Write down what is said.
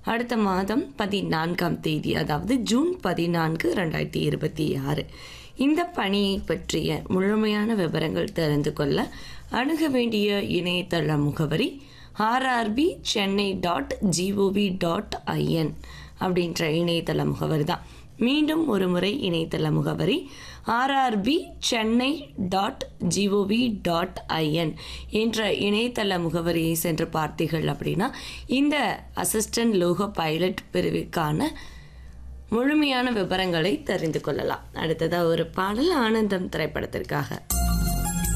அடுத்த மாதம் பதினான்காம் தேதி அதாவது ஜூன் பதினான்கு ரெண்டாயிரத்தி இருபத்தி ஆறு இந்த பணியை பற்றிய முழுமையான விவரங்கள் தெரிந்து கொள்ள அணுக வேண்டிய இணையதள முகவரி RRB Chennai dot GOV dot IN அப்படின்ற இணையதள முகவரி தான் மீண்டும் ஒரு முறை இணையதள முகவரி RRB Chennai dot GOV dot IN என்ற இணையதள முகவரியை சென்று பார்த்தீர்கள் அப்படின்னா இந்த அசிஸ்டன்ட் லோகோ பைலட் பிரிவுக்கான முழுமையான விவரங்களை தெரிந்து கொள்ளலாம் அடுத்ததாக ஒரு பாடல் ஆனந்தம் திரைப்படத்திற்காக